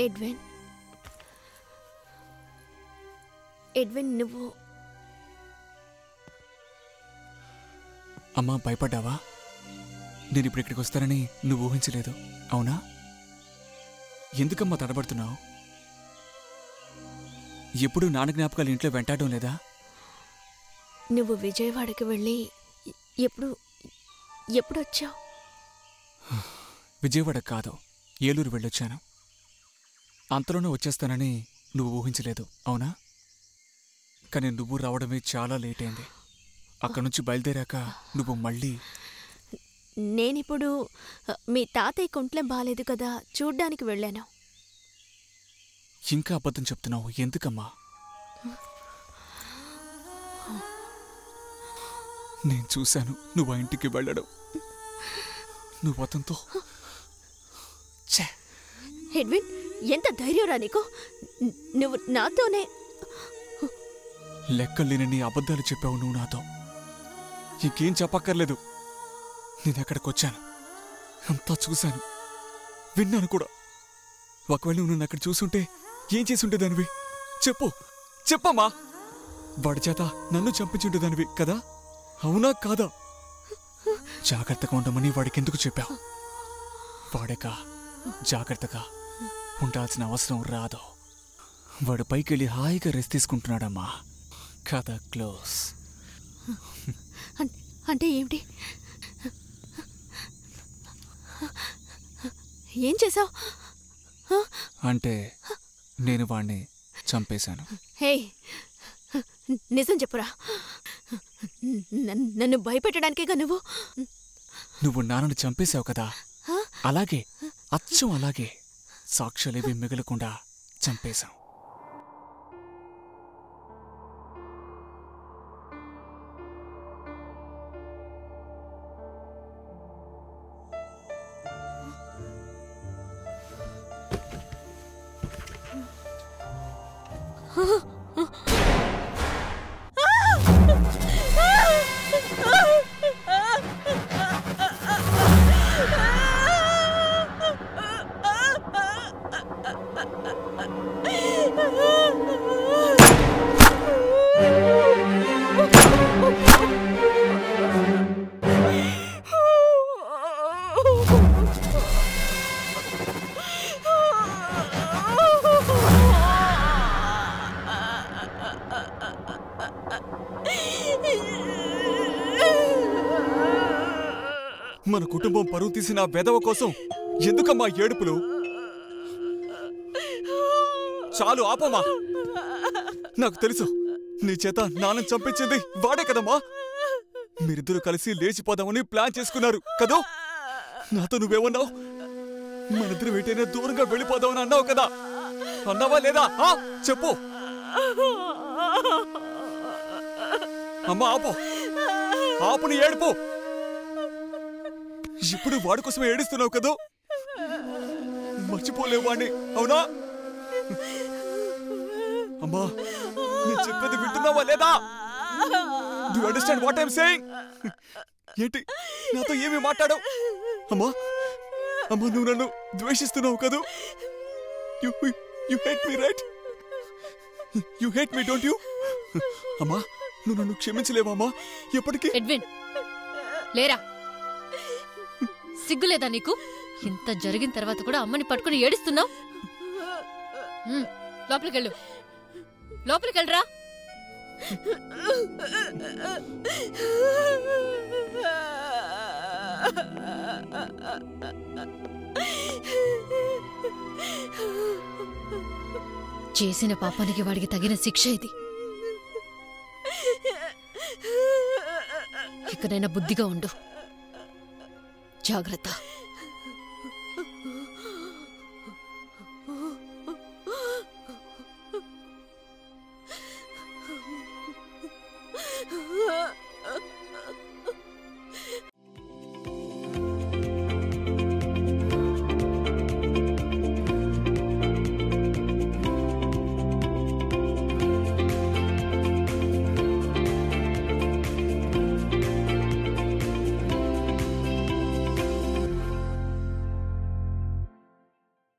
Edwin Edwin నువ్వు అమ్మా భయపడ్డావా నేను ఇప్పుడు ఇక్కడికి వస్తానని నువ్వు ఊహించలేదు అవునా ఎందుకమ్మా తడబడుతున్నావు ఎప్పుడు నాన్న జ్ఞాపకాలు ఇంట్లో వెంటాడడం లేదా నువ్వు విజయవాడకి వెళ్ళి ఎ- ఎప్పుడు ఎప్పుడు వచ్చావు విజయవాడ కాదు ఏలూరు వెళ్ళొచ్చాను అంతలోనే వచ్చేస్తానని నువ్వు ఊహించలేదు అవునా కానీ నువ్వు రావడమే చాలా లేట్ అయింది అక్కడి నుంచి బయలుదేరాక నువ్వు మళ్ళీ నేనిప్పుడు అ, మీ తాతయ్య కుంట్లెం బాలేదు కదా చూడ్డానికి వెళ్ళాను ఇంకా అబద్ధం చెప్తున్నావు ఎందుకమ్మా నేను చూశాను నువ్వు ఆ ఇంటికి వెళ్ళడం నువ్వు అతనితో ఛే ఎడ్విన్ ఎంత ధైర్యంరా నీకు న- నువ్వు నాతోనే లెక్కలేనని అబద్ధాలు చెప్పావు నువ్వు నాతో ఇంకేం చెప్పక్కర్లేదు నేను ఎక్కడికి వచ్చాను అంతా చూశాను విన్నాను కూడా ఒకవేళ నువ్వు నన్ను అక్కడ చూసుంటే ఏం చేసి ఉండేదానివి చెప్పు చెప్పమ్మా వాడి చేత నన్ను చంపించుండేదానివి కదా అవునా కాదా జాగ్రత్తగా ఉండమని వాడికి ఎందుకు చెప్పావు వాడక జాగ్రత్తగా ఉండాల్సిన అవసరం రాదు వాడు పైకెళ్ళి హాయిగా రెస్ట్ తీసుకుంటున్నాడమ్మా కథ క్లోజ్ అన్- అంటే ఏమిటి ఏం చేసావు అంటే నేను వాణ్ణి చంపేశాను హే నిజం చెప్పురా నన్- నన్ను భయపెట్టడానికేగా నువ్వు నువ్వు నాన్నను చంపేశావు కదా హ? అలాగే అచ్చం అలాగే సాక్ష్యాలేవి మిగలకుండా చంపేశాం మన కుటుంబం పరువు తీసిన ఆ వెధవ కోసం ఎందుకమ్మా ఏడుపులు చాలు ఆపమ్మా నాకు తెలుసు నీ చేత నాన్న చంపించింది వాడే కదమ్మా మీరిద్దరూ కలిసి లేచిపోదామని ప్లాన్ చేసుకున్నారు కదూ నాతో నువ్వేమన్నావు మనిద్దరం ఎటైనా దూరంగా వెళ్ళిపోదామని అన్నావు కదా అన్నావా లేదా ఆ? చెప్పు అమ్మా ఆపు ఆపు నీ ఏడుపు ఇప్పుడు వాడి కోసం ఏడుస్తున్నావు కదూ మర్చిపోలేవు వాణ్ణి అవునా అమ్మా నేను చెప్పేది వింటున్నావా లేదా do understand what I'm saying ఏంటి నాతో ఏమి మాట్లాడావు అమ్మా అమ్మా నువ్వు నన్ను ద్వేషిస్తున్నావు కదూ you you hate me right you hate me don't you అమ్మా నువ్వు నన్ను క్షమించలేవమ్మా ఎప్పటికీ ఎడ్విన్ లేరా సిగ్గులేదా నీకు ఇంత జరిగిన తర్వాత కూడా అమ్మని పట్టుకుని ఏడుస్తున్నావు లోపలికెళ్ళు లోపలికెళ్ళరా చేసిన పాపానికి వాడికి తగిన శిక్ష ఇది ఇకనైనా బుద్ధిగా ఉండు జాగ్రత్త